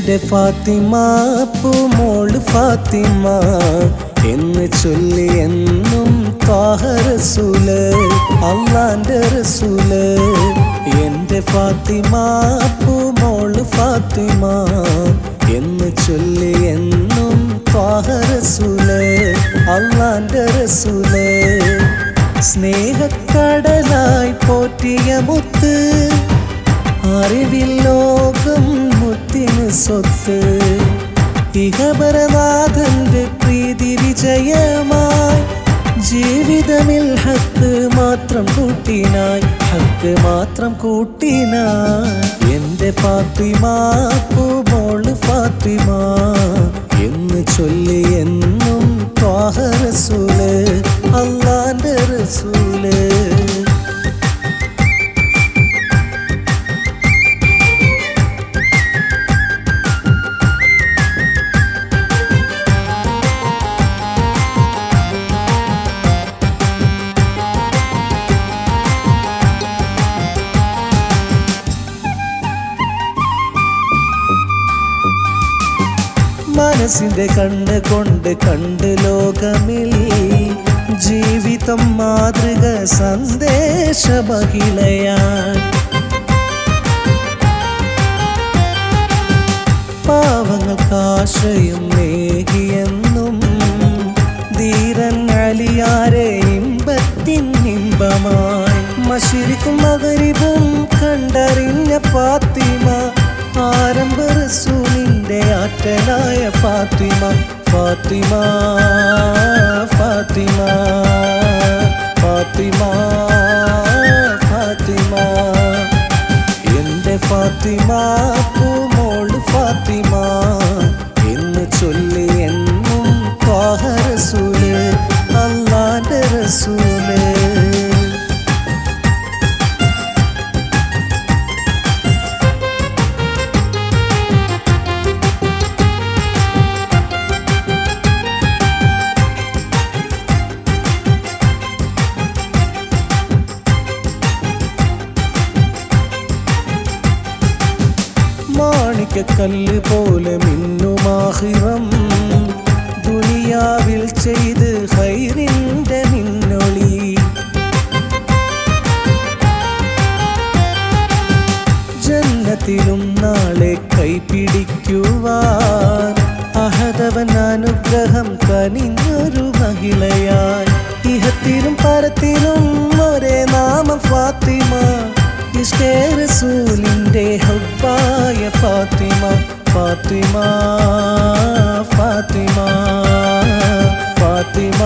എന്റെ ഫാത്തിമ പൂമോള് ഫാത്തിമ എന്ന് ചൊല്ലി എന്നും ത്വാഹ റസൂല് അള്ളാന്റെ റസൂല് എന്റെ ഫാത്തിമ പൂമോള് ഫാത്തിമ എന്ന് ചൊല്ലി എന്നും ത്വാഹ റസൂല് അള്ളാന്റെ റസൂല് സ്നേഹക്കടലായി പോറ്റിയ മുത്ത് അറിവിൽ ലോകം മുത്തിന് സ്വത്ത് ഇഹപരനാഥന്റെ പ്രീതി വിജയമായി ജീവിതമിൽ ഹക്ക് മാത്രം കൂട്ടിനായി ഹക്ക് മാത്രം കൂട്ടിനായി എന്റെ ഫാത്തിമ പൂമോള് ഫാത്തിമ എന്ന് ചൊല്ലി എന്നും ത്വാഹ റസൂല് അള്ളാന്റെ റസൂല് മനസ്സിന്റെ കണ്ണ് കൊണ്ട് കണ്ട് ലോകമിൽ ജീവിതം മാതൃക സന്ദേശ മഹിളയാൻ പാവങ്ങൾക്കാശ്രയം നേകിയെന്നും ധീരൻ അലിയാരെ ഇമ്പത്തിൻ ഇമ്പമായി മഷിരിക്കും മകരിവും കണ്ടറിഞ്ഞ ഫാത്തിമ ആരംഭ റസൂലിന്റെ ആറ്റലായ ഫാത്തിമ ഫാത്തിമ ഫാത്തിമ ഫാത്തിമ ഫാത്തിമ എന്റെ ഫാത്തിമ പൂമോള് ഫാത്തിമ എന്ന് ചൊല്ലി എന്നും ത്വാഹ റസൂല് അള്ളാന്റെ റസൂല് മാണിക്കക്കല്ല് പോലെ മിന്നുമാഹിറം ദുനിയാവിൽ ചെയ്ത് ഹൈറിന്റെ മിന്നൊളി ജന്നത്തിലും നാളെ കൈപിടിക്കുവാൻ അഹദവൻ അനുഗ്രഹം കനിഞ്ഞൊരു മഹിളയായി ഇഹത്തിലും പരത്തിലും ഒരേ നാമം ഫാത്തിമ ഇഷ്കേ റസൂലിന്റെ ഹബ്ബായ ഫാത്തിമ ഫാത്തിമ ഫാത്തിമ ഫാത്തിമ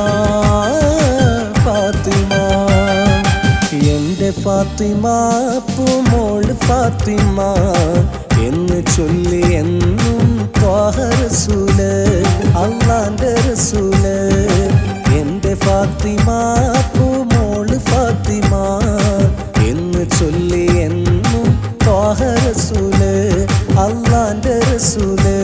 ഫാത്തിമ എന്റെ ഫാത്തിമ പൂമോള് ഫാത്തിമ എന്ന് ചൊല്ലി എന്നും ത്വാഹ റസൂല് അള്ളാന്റെ റസൂല് എന്റെ ഫാത്തിമ പൂമോള് ഫാത്തിമ എന്ന് ചൊല്ലി എന്നും ത്വാഹ റസൂല് അള്ളാന്റെ റസൂല്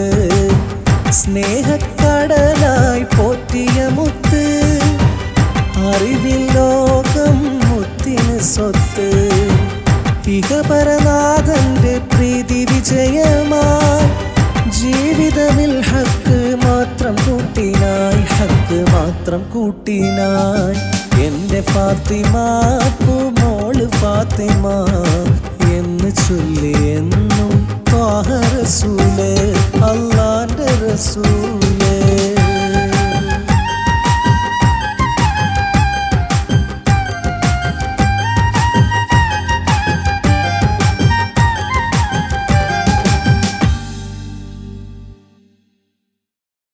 സ്നേഹക്കടലായി പോറ്റിയ മുത്ത് അറിവിൽ ലോകം മുത്തിന് സ്വത്ത് ഇഹപരനാഥന്റെ പ്രീതി വിജയമായി ജീവിതമിൽ ഹക്ക് മാത്രം കൂട്ടിനായി ഹക്ക് മാത്രം കൂട്ടിനായി എന്റെ ഫാത്തിമ പൂമോള് ഫാത്തിമ എന്ന് ചൊല്ലി എന്നും ത്വാഹ റസൂല് അള്ളാന്റെ റസൂല്